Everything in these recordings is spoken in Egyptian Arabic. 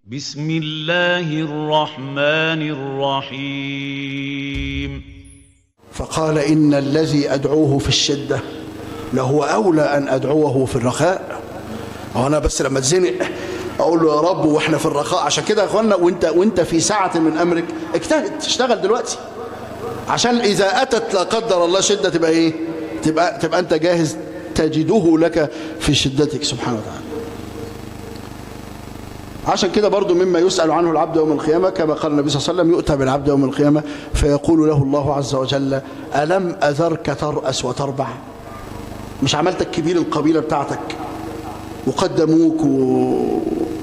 بسم الله الرحمن الرحيم فقال إن الذي أدعوه في الشدة لهو أولى أن أدعوه في الرخاء هو أنا بس لما اتزنق أقول له يا رب وإحنا في الرخاء عشان كده يا أخوانا وإنت, وإنت في ساعة من أمرك اجتهد اشتغل دلوقتي عشان إذا أتت لا قدر الله شدة تبقى إيه تبقى, تبقى أنت جاهز تجده لك في شدتك سبحانه وتعالى عشان كده برضو مما يسأل عنه العبد يوم القيامة كما قال النبي صلى الله عليه وسلم يؤتى بالعبد يوم القيامة فيقول له الله عز وجل ألم أذرك ترأس وتربع مش عملتك كبير القبيلة بتاعتك وقدموك و...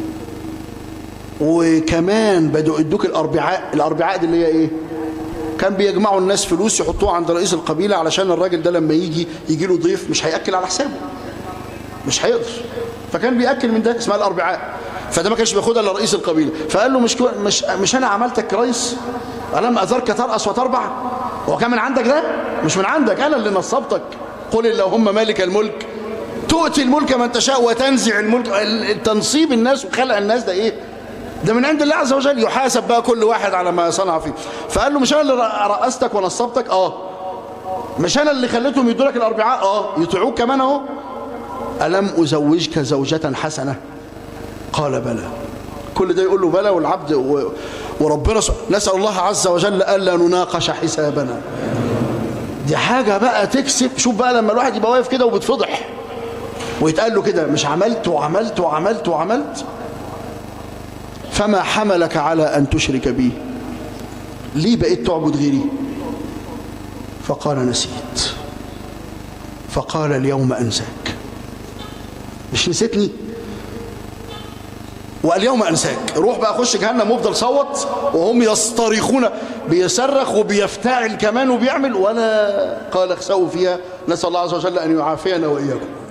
وكمان بدوا يدوك الأربعاء الأربعاء دي اللي هي إيه كان بيجمعوا الناس فلوس يحطوها عند رئيس القبيلة علشان الراجل ده لما يجي يجي له ضيف مش هيأكل على حسابه مش هيقدر فكان بيأكل من ده اسمها الأربعاء فده ما كانش بياخدها الا رئيس القبيله فقال له مش كو... مش مش انا عملتك رئيس الم اذرك ترأس وتربع هو كان من عندك ده مش من عندك انا اللي نصبتك قل اللهم مالك الملك تؤتي الملك من تشاء وتنزع الملك تنصيب الناس وخلق الناس ده ايه ده من عند الله عز وجل يحاسب بقى كل واحد على ما صنع فيه فقال له مش انا اللي رأستك ونصبتك اه مش انا اللي خليتهم يدوا لك الاربعاء اه يطيعوك كمان اهو الم ازوجك زوجة حسنه قال بلى كل ده يقول له بلى والعبد و... وربنا س... نسأل الله عز وجل ألا نناقش حسابنا دي حاجة بقى تكسب شوف بقى لما الواحد يبقى واقف كده وبتفضح ويتقال له كده مش عملت وعملت وعملت وعملت فما حملك على أن تشرك بي ليه بقيت تعبد غيري فقال نسيت فقال اليوم أنساك مش نسيتني واليوم أنساك روح بقى خش جهنم وافضل صوت وهم يصطرخون بيصرخ وبيفتعل كمان وبيعمل ولا قال اخسأوا فيها نسأل الله عز وجل أن يعافينا وإياكم